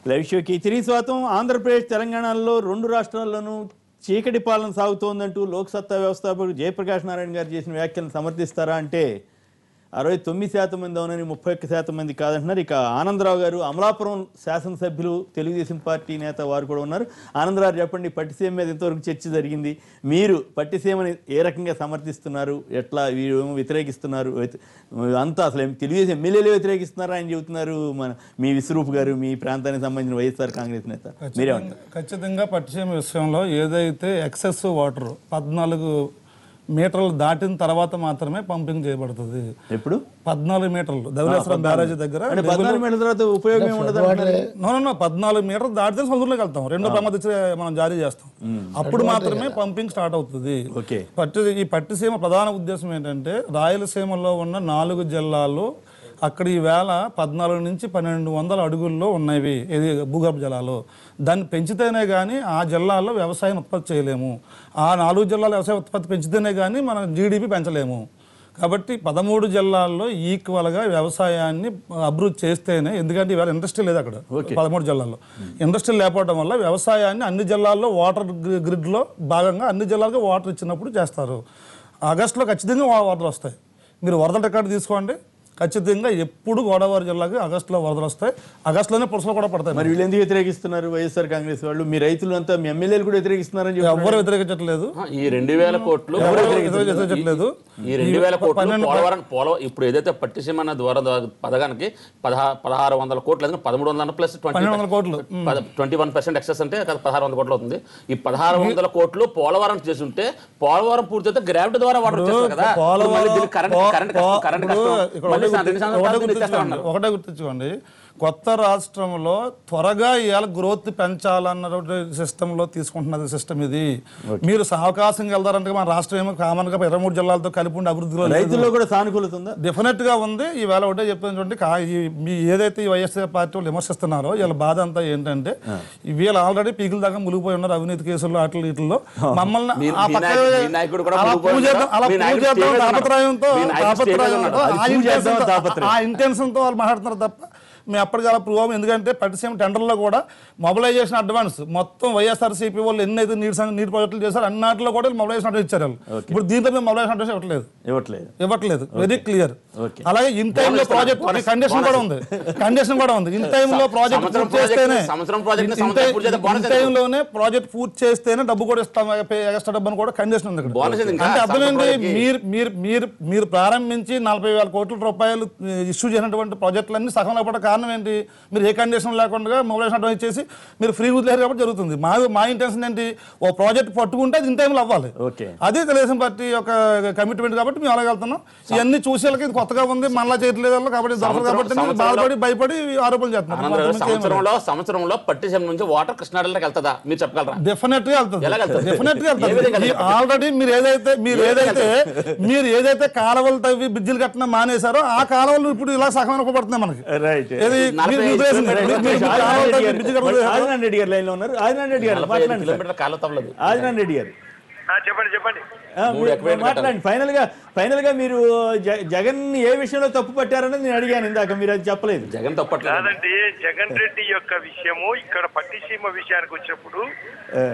Live షోకి తిరిగి స్వాతం ఆంధ్రప్రదేశ్ తెలంగాణలో రెండు రాష్ట్రాల్లోనూ చీకటి పాలన సాగుతోందంటూ లోక్సత్తా వ్యవస్థాపకుడు జయప్రకాష్ నారాయణ గారు చేసిన వ్యాఖ్యలను సమర్థిస్తారా అంటే అరవై తొమ్మిది శాతం మంది అవునని ముప్పై ఒక్క శాతం మంది కాదంటున్నారు ఇక ఆనందరావు గారు అమలాపురం శాసనసభ్యులు తెలుగుదేశం పార్టీ నేత వారు కూడా ఉన్నారు ఆనందరావు చెప్పండి పట్టిసీమ మీద ఇంతవరకు చర్చ జరిగింది మీరు పట్టిసీమని ఏ రకంగా సమర్థిస్తున్నారు ఎట్లా వీరు ఏమో వ్యతిరేకిస్తున్నారు వ్యతి- అంతా అసలు ఏం తెలుగుదేశం ఎమ్మెల్యేలు వ్యతిరేకిస్తున్నారా అని చెబుతున్నారు మన మీ విశ్వరూప్ గారు మీ ప్రాంతానికి సంబంధించిన వైఎస్ఆర్ కాంగ్రెస్ నేత మీరేమంటారు ఖచ్చితంగా పట్టిసీమ విషయంలో ఏదైతే ఎక్సెస్ వాటర్ పద్నాలుగు మీటర్లు దాటిన తర్వాత మాత్రమే పంపింగ్ చేయబడుతుంది ఎప్పుడు పద్నాలుగు మీటర్లు ధవళేశ్వరం బ్యారేజ్ దగ్గర అంటే పద్నాలుగు మీటర్ల తర్వాత ఉపయోగం ఏమి ఉండదు అంటున్నారు. నో, నో, నో, పద్నాలుగు మీటర్లు దాటితే సముద్రంలోకి వెళ్తాం రెండో ప్రమాద హెచ్చరిక మనం జారీ చేస్తాం అప్పుడు మాత్రమే పంపింగ్ స్టార్ట్ అవుతుంది ఓకే పట్టి ఈ పట్టిసీమ ప్రధాన ఉద్దేశం ఏంటంటే రాయలసీమలో ఉన్న నాలుగు జిల్లాలు అక్కడ ఈ వేళ పద్నాలుగు నుంచి పన్నెండు వందల అడుగుల్లో ఉన్నవి ఇది భూగర్భ జలాలు దాన్ని పెంచితేనే కానీ ఆ జిల్లాల్లో వ్యవసాయం ఉత్పత్తి చేయలేము ఆ నాలుగు జిల్లాల వ్యవసాయ ఉత్పత్తి పెంచితేనే కానీ మనం జీడిపి పెంచలేము కాబట్టి పదమూడు జిల్లాల్లో ఈక్వల్గా వ్యవసాయాన్ని అభివృద్ధి చేస్తేనే ఎందుకంటే ఇవాళ ఇండస్ట్రీ లేదు అక్కడ పదమూడు జిల్లాల్లో ఇండస్ట్రీ లేకపోవడం వల్ల వ్యవసాయాన్ని అన్ని జిల్లాల్లో వాటర్ గ్రి- గ్రిడ్లో భాగంగా అన్ని జిల్లాలకు వాటర్ ఇచ్చినప్పుడు చేస్తారు ఆగస్టులో ఖచ్చితంగా వా- వరదలు వస్తాయి మీరు వరదల రికార్డు తీసుకోండి ఖచ్చితంగా ఎప్పుడు గోదావరి జిల్లాకి ఆగస్టులో వరదలు వస్తాయి ఆగస్టులోనే పురుషులు కూడా పడతాయి మరి వీళ్ళు ఎందుకు వ్యతిరేకిస్తున్నారు వైఎస్ఆర్ కాంగ్రెస్ వాళ్ళు మీ రైతులు అంతా మీ ఎమ్మెల్యేలు కూడా వ్యతిరేకిస్తున్నారని చెప్పి ఎవ్వరు వ్యతిరేకించట్లేదు ఆ, ఈ రెండు వేల కోట్లు ఎవరు వ్యతిరేకించట్లేదు ఈ రెండు వేల కోట్లు పోలవరం పోలవ ఇప్పుడు ఏదైతే పట్టిసీమ అన్న ద్వారా పథకానికి పదహా పదహారు వందల కోట్లు లేదా పదమూడు వందల ప్లస్ పన్నెండు వందల కోట్లు ట్వంటీ వన్ పర్సెంట్ ఎక్సెస్ అంటే కదా పదహారు వందల కోట్లు అవుతుంది ఈ పదహారు వందల కోట్లు పోలవరం చేసి ఉంటే పోలవరం పూర్తయితే గ్రావిటీ ద్వారా వాటర్ వచ్చేస్తారు కదా ఇప్పుడు మళ్ళీ దీనికి కరెంట్ పో- కరెంట్ పో- కష్టం కరెంట్ ఇప్పుడు కష్టం ఇక్కడ మళ్ళీ ఒకటే రెండు గుర్తు- సంవత్సరాల ఒకటే తర్వాత ఇచ్చేస్తా గుర్తుంచుకోండి ఉన్నారు. ఒకటే గుర్తుంచుకోండి కొత్త రాష్ట్రంలో త్వరగా ఇవాళ గ్రోత్ పెంచాలన్న సిస్టంలో తీసుకుంటున్నది సిస్టమ్ ఇది మీరు సావకాశంగా వెళ్తారంటే మన రాష్ట్రం ఏమో కామన్ గా ఇరవై మూడు జిల్లాలతో కలిపి ఉండి అభివృద్ధిలో లేదు. రైతుల్లో కూడా సానుకూలత ఉందా డెఫినెట్ గా ఉంది ఈవేళ ఒకటే చెప్పాను చూడండి కా- ఈ- మీ ఏదైతే ఈ వైఎస్ఆర్ పార్టీ వాళ్ళు విమర్శిస్తున్నారో వీళ్ళ బాధ అంతా ఏంటంటే వీళ్ళు ఆల్రెడీ పీకుల దాకా మునిగిపోయి ఉన్నారు అవినీతి కేసుల్లో అట్ల వీటిల్లో మమ్మల్ని మీ- ఆ మీ పక్క నాయకుడు- మీ నాయకుడు కూడా అలా మునిగిపోయి పూజ చేద్దాం అలా మీ పూజ నాయకుడు చేద్దాం స్టేజ్ మీద తాపత్రయంతో ఉన్నాడు. మీ నాయకుడు స్టేజ్ మీద తాపత్రయంతో ఉన్నాడు. ఆ అది పూజ చేద్దాం intention తో- తాపత్రయం. ఆ ఇంటెన్షన్ తో వాళ్ళు మాట్లాడుతున్నారు తప్ప మేము అప్పటికి అలా ప్రూవ్ అవ్వం. ఎందుకంటే పట్టిసీమ టెండర్లో కూడా మొబిలైజేషన్ అడ్వాన్స్ మొత్తం వైఎస్ఆర్సీపీ వాళ్ళు ఎన్నైతే నీటి సంఘ- నీటి ప్రాజెక్టులు చేశారు అన్నింటిలో కూడా మొబిలైజేషన్ అడ్వాన్స్ ఇచ్చారు వాళ్ళు ఇప్పుడు దీంట్లో మేము మొబిలైజేషన్ అడ్వాన్స్ ఇవ్వట్లేదు ఇవ్వట్లేదు ఇవ్వట్లేదు వెరీ క్లియర్ Okay. అలాగే ఇన్ టైమ్ లో ప్రాజెక్ట్ కండిషన్ కూడా ఉంది కండిషన్ కూడా ఉంది ఇన్ టైమ్ లో ప్రాజెక్ట్ సంవత్సరం పూర్తి చేస్తేనే ప్రాజెక్ట్ సంవత్సరం ప్రాజెక్ట్ సంవత్సరం పూర్తి చేస్తే బోనస్ ఇన్ టైమ్ లోనే ప్రాజెక్ట్ పూర్తి చేస్తేనే డబ్బు కూడా ఇస్తాం ఎక్స్ట్రా డబ్బు అని కూడా కండిషన్ ఉంది ఇక్కడ బోనస్ ఇది ఇంకా అంటే అర్థం ఏంటి సంవత్సరం ప్రాజెక్ట్కి. మీరు మీరు మీరు మీరు ప్రారంభించి నలభై వేల కోట్ల రూపాయలు ఇష్యూ చేసినటువంటి ప్రాజెక్టులన్నీ సగంలో పడ్డ కారణం ఏంటి మీరు ఏ కండిషన్ లేకుండా మొబైల్ అడ్వాన్స్ చేసి మీరు ఫ్రీ వదిలేరు కాబట్టి జరుగుతుంది మా మా ఇంటెన్షన్ ఏంటి ఓ ప్రాజెక్ట్ పట్టుకుంటే అది ఇన్ టైంలో అవ్వాలి ఓకే అదే తెలుగుదేశం పార్టీ యొక్క కమిట్మెంట్ కాబట్టి మేము అలాగే వెళ్తున్నాం ఇవన్నీ చూసే వాళ్ళకి ఇది కొత్తగా ఉంది మళ్ళా చేయట్లేదు వాళ్ళు కాబట్టి దొరకదు సంవత్సరం- కాబట్టి మీరు సంవత్సరంలో- బాధపడి భయపడి ఆరోపణలు చేస్తున్నారు ఆనందరావు గారు, సంవత్సరంలో సంవత్సరంలో పట్టిసీమ నుంచి వాటర్ కృష్ణాడలోకి వెళ్తుందా మీరు చెప్పగలరా డెఫినెట్ గా వెళ్తుంది ఎలా వెళ్తుంది? డెఫినెట్ గా ఏ విధంగా వెళ్తుంది వెళ్తుంది? ఆల్రెడీ మీరు ఏదైతే మీరు ఏ విధంగా ఏదైతే మీరు ఏదైతే కాలువలు తవ్వి బ్రిడ్జిలు కట్టిన మానేశారో ఆ కాలువలు ఇప్పుడు ఇలా సగం అనుకోబడుతున్నాయి మనకి రైట్ ఏది నలభై మీరు ఐదు ఉద్దేశం- కిలోమీటర్లు మీరు- మీరు ఆదినారాయణ కాలువలు రెడ్డి తవ్వి గారు బ్రిడ్జి కట్టలేదు. ఆదినారాయణ రెడ్డి గారు లైన్ లో ఉన్నారు ఆదినారాయణ రెడ్డి గారు నలభై ఐదు మాట్లాడండి సార్. కిలోమీటర్ల కాళ్ళ తవ్వలేదు ఆదినారాయణ రెడ్డి గారు ఆ, చెప్పండి చెప్పండి ఆ, మూడు మీరు ఎకరాలు మాట్లాడండి ఫైనల్ గా ఫైనల్ గా మీరు జ- జగన్ ఏ విషయంలో తప్పు పట్టారనేది నేను అడిగాను ఇందాక మీరు అది చెప్పలేదు జగన్ తప్పట్లేదు కాదండి జగన్ రెడ్డి యొక్క విషయము ఇక్కడ పట్టిసీమ విషయానికి వచ్చినప్పుడు ఆ,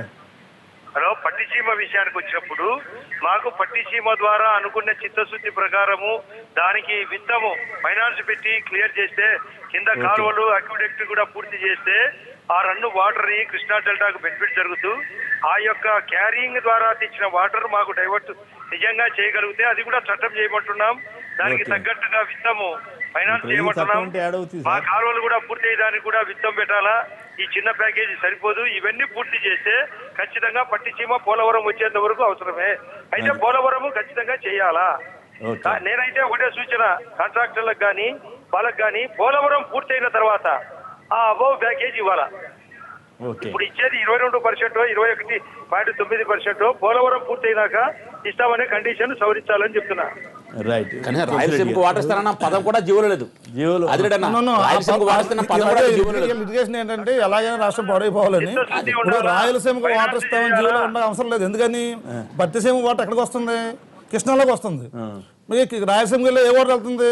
హలో పట్టిసీమ విషయానికి వచ్చినప్పుడు మాకు పట్టిసీమ ద్వారా అనుకున్న చిత్తశుద్ధి ప్రకారము దానికి విత్తము ఫైనాన్స్ పెట్టి క్లియర్ చేస్తే కింద కాలువలు అక్విడెక్ట్ కూడా పూర్తి చేస్తే ఆ రన్ను వాటర్ ని కృష్ణా డెల్టాకు బెనిఫిట్ జరుగుతూ ఆ యొక్క క్యారింగ్ ద్వారా తెచ్చిన వాటర్ మాకు డైవర్ట్ నిజంగా చేయగలిగితే అది కూడా చట్టం చేయమంటున్నాం దానికి Okay. తగ్గట్టుగా విత్తము ఫైనాన్స్ ఇప్పుడు ఈ చేయమంటున్నాం చట్టం అంటే ఏడవుతుంది మా సార్. కాలువలు కూడా పూర్తి అయ్యేదానికి కూడా విత్తం పెట్టాలా ఈ చిన్న ప్యాకేజీ సరిపోదు ఇవన్నీ పూర్తి చేస్తే ఖచ్చితంగా పట్టిసీమ పోలవరం వచ్చేంత వరకు అవసరమే అయితే పోలవరం ఖచ్చితంగా చేయాలా ఓకే కా- నేనైతే ఒకటే సూచన కాంట్రాక్టర్లకు కానీ వాళ్ళకి కానీ పోలవరం పూర్తయిన తర్వాత ఆ అబౌవ్ ప్యాకేజ్ ఇవ్వాలా ఓకే ఇప్పుడు ఇచ్చేది ఇరవై రెండు పర్సెంట్ ఇరవై ఒకటి పాయింట్ తొమ్మిది పర్సెంట్ పోలవరం పూర్తయినాక ఇస్తామనే కండిషన్ సవరించాలని చెప్తున్నా రైట్ కానీ రాయలసీమకు వాటర్ ఇస్తారన్న పదం కూడా జీవో లేదు జీవోలో అది లేదన్న. No, no, ఆ రాయలసీమకు ప- వాటర్ ఇస్తున్న పదం కూడా ఇలాగే జీవోలో లేదు లిటిగేషన్ ఏంటంటే ఎలాగైనా రాష్ట్రం పాడైపోవాలని చిత్తశుద్ధి ఇప్పుడు ఉండాలా? రాయలసీమకు వాటర్ ఇస్తామని జీవోలో ఉండే అవసరం లేదు ఎందుకని పట్టిసీమ వాటర్ ఎక్కడికి వస్తుంది కృష్ణాలోకి వస్తుంది మీకు రాయలసీమకి వెళ్ళి ఏ వాటర్ వెళ్తుంది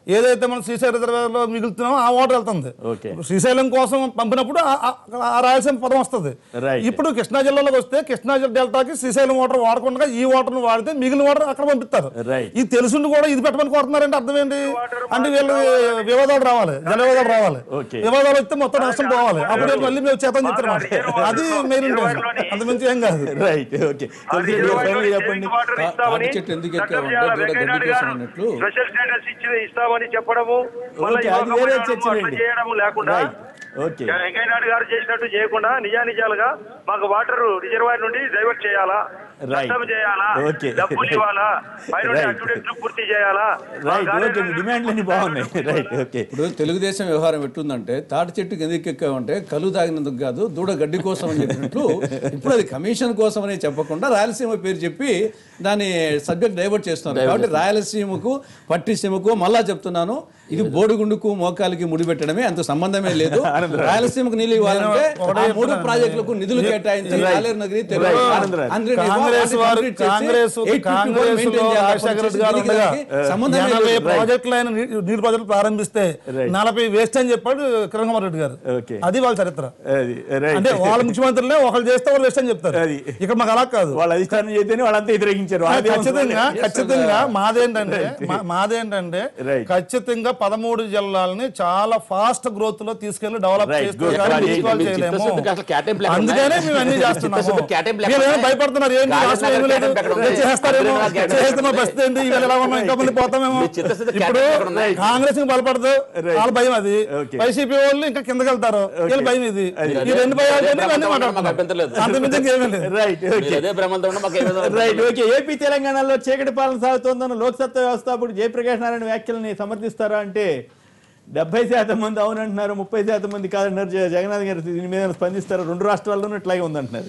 ఏదైతే మనం శ్రీశైలం రిజర్వేర్లో మిగులుతున్నామో ఆ వాటర్ వెళ్తుంది ఓకే. శ్రీశైలం కోసం పంపినప్పుడు ఆ- ఆ- ఆ రాయలసీమ పదం వస్తుంది Right. ఇప్పుడు కృష్ణా జిల్లాలోకి వస్తే కృష్ణా జిల్లా డెల్టాకి శ్రీశైలం వాటర్ వాడకుండా ఈ వాటర్ వాడితే మిగిలిన వాటర్ అక్కడ పంపిస్తారు Right. ఇది తెలుసుండి కూడా ఇది పెట్టమని కోరుతున్నారంటే అర్థం ఏంటి అంటే వీళ్ళు వివాదాలు రావాలి జల వివాదాలు రావాలి ఓకే. వివాదాలు వస్తే మొత్తం నష్టం పోవాలి అప్పుడు మళ్ళీ మేము చేతని చెప్తారు అది మెయిన్ అంతమించి ఏం కాదు రైట్ ఓకే తులసిరెడ్డి గారు ఫైనల్ చెప్పండి వాటర్ తా- ఇస్తామని తాటి చెట్టు ఎందుకు చట్టం ఎక్కావంటే చేయాలా? దూడ వెంకయ్య గడ్డి నాయుడు కోసం గారు అన్నట్లు. స్పెషల్ స్టేటస్ ఇచ్చి ఇస్తామని చెప్పడము మళ్ళీ ఓకే అది వేరే ఇవ్వకపోవడము, చర్చ అట్లా చేయడము లేకుండా రైట్ ఓకే వెంకయ్య నాయుడు గారు చేసినట్టు చేయకుండా నిజానిజాలుగా మాకు వాటర్ రిజర్వాయర్ నుండి డైవర్ట్ చేయాలా Right. చట్టం చేయాలా Okay. డబ్బులు ఇవ్వాలా పైన Right. అక్యుడెంట్లు పూర్తి చేయాలా రైట్ మా ఓకే మీ కార్యాలయం- డిమాండ్లన్నీ బాగున్నాయి రైట్ ఓకే ఇప్పుడు తెలుగుదేశం వ్యవహారం ఎట్లుందంటే తాటి చెట్టుకి ఎందుకు ఎక్కామంటే కలు తాగినందుకు కాదు దూడ గడ్డి కోసం అని చెప్పినట్లు ఇప్పుడు అది కమిషన్ కోసం అని చెప్పకుండా రాయలసీమ పేరు చెప్పి దాని సబ్జెక్ట్ డైవర్ట్ చేస్తున్నారు కాబట్టి రాయలసీమకు పట్టిసీమకు మళ్ళా చెప్తున్నాను ఇది బోడిగుండుకు మోకాలికి ముడిపెట్టడమే అంత సంబంధమే లేదు రాయలసీమకు నీళ్ళు ఇవ్వాలంటే ఆ మూడు ప్రాజెక్టులకు నిధులు కేటాయించి రాలేరు నగరి తెలుగు Right. ఆనందరావు. ఆంధ్ర కాంగ్రెస్ వాటిని వారు complete చేసి కాంగ్రెస్ 854 కాంగ్రెస్ maintain లో చేయాలి. రాజశేఖర రెడ్డి గారు దీనికి ఉండగా దానికి సంబంధమే ఎనభై లేదు. ప్రాజెక్టులు ఆయన నీ- నీటి ప్రాజెక్టులు ప్రారంభిస్తే Right. నలభై వేస్ట్ అని చెప్పాడు కిరణ్ కుమార్ రెడ్డి గారు Okay. అది వాళ్ళ చరిత్ర అది రైట్ అంటే వాళ్ళ ముఖ్యమంత్రులే ఒకళ్ళు చేస్తే వాళ్ళు వేస్ట్ అని చెప్తారు అది. ఇక్కడ మాకు అలా కాదు వాళ్ళ అధిష్టానం చేస్తేనే వాళ్ళంతా వ్యతిరేకించారు వాళ్ళదే ఖచ్చితంగా ఉంది. ఖచ్చితంగా మాదేంటంటే మా- మాదేంటంటే Right. ఖచ్చితంగా పదమూడు జిల్లాలని చాలా ఫాస్ట్ గ్రోత్ లో తీసుకెళ్లి డెవలప్ Right. చేసుకోవాలి Good. కానీ అది municipal మీ చేయలేము చిత్తశుద్ధికి అసలు కేటాయింపులు ఎక్కడ అందుకనే ఉన్నాయి? మేము అన్ని చేస్తున్నాము చిత్తశుద్ధికి కేటాయింపులు ఎక్కడ మీరు ఏమో ఉన్నాయి? భయపడుతున్నారు ఏంటి గాలి రాష్ట్రం ఏమీ లేదు కేటాయింపు ఎక్కడ ఉంది? చేస్తారేమో అగ్రిగోల్డ్ కేటాయింపు చేస్తే మా పరిస్థితి ఏంటి ఇవాళ ఎలా ఉన్నాం ఇంకా మంది పోతామేమో మీ చిత్తశుద్ధి ఇప్పుడు కేటాయింపు ఎక్కడ ఉన్నాయి? కాంగ్రెస్ కి బలపడదు Right. వాళ్ళ భయం అది Okay. వైసీపీ వాళ్ళు ఇంకా కిందకి వెళ్తారు వీళ్ళ భయం ఇది ఈ రెండు భయాలు అదే ఇవన్నీ మాకు మాట్లాడుతున్నారు అభ్యంతరం లేదు. అంతమించి ఇంకేమీ లేదు రైట్ మీరు ఓకే అదే భ్రమంతో ఉన్నా మాకు ఏమీ రైట్ ఓకే ఏపీ తెలంగాణలో చీకటి పాలన సాగుతోందన్న లోక్సత్తా వ్యవస్థాపకుడు జయప్రకాష్ నారాయణ వ్యాఖ్యలని సమర్థిస్తారా అంటే డెబ్బై శాతం మంది అవునంటున్నారు ముప్పై శాతం మంది కాదంటున్నారు జ- జగన్నాథ్ గారు దీని మీద స్పందిస్తారు రెండు రాష్ట్రాల్లోనూ ఇట్లాగే ఉందంటున్నారు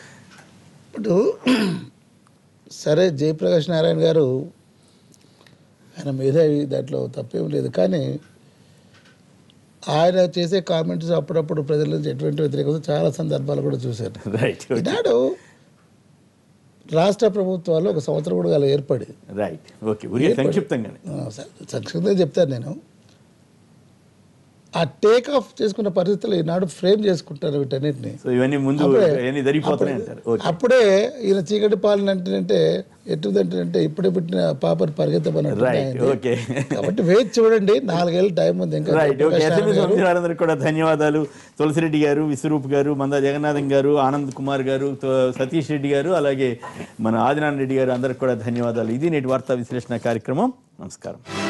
ఇప్పుడు సరే జయప్రకాష్ నారాయణ గారు ఆయన మేధావి దాంట్లో తప్పేం లేదు కానీ ఆయన చేసే కామెంట్స్ అప్పుడప్పుడు ప్రజల నుంచి ఎటువంటి వ్యతిరేకత చాలా సందర్భాలు కూడా చూశారు రైట్ ఈనాడు రాష్ట్ర ప్రభుత్వాలు ఒక సంవత్సరం కూడా అలా ఏర్పడి రైట్ ఓకే ఉరి సంక్షిప్తంగానే ఆ, స- సంక్షిప్తంగా చెప్తాను నేను ఆ టేక్ ఆఫ్ చేసుకున్న పరిస్థితులు ఈనాడు ఫ్రేమ్ చేసుకుంటారు వీటన్నిటిని సో ఇవన్నీ ముందు అప్పుడే- ఇవన్నీ జరిగిపోతున్నాయి అంటారు ఓకే అప్పుడే ఈయన చీకటి పాలన అంటే ఎటువంటే ఇప్పుడే పుట్టిన పాపర్ పరిగెత్తమన్నట్టు Right, అయింది. okay. కాబట్టి వేచి చూడండి నాలుగేళ్ళు టైం ఉంది ఇంకా right okay Prakash SMS Narayana garu. పంపించిన కూడా ధన్యవాదాలు తులసిరెడ్డి గారు విశ్వరూప్ గారు మందా జగన్నాథం గారు ఆనంద్ కుమార్ గారు తో- సతీష్ రెడ్డి గారు అలాగే మన ఆదినారాయణ రెడ్డి గారు అందరికి కూడా ధన్యవాదాలు ఇది నేటి వార్తా విశ్లేషణ కార్యక్రమం నమస్కారం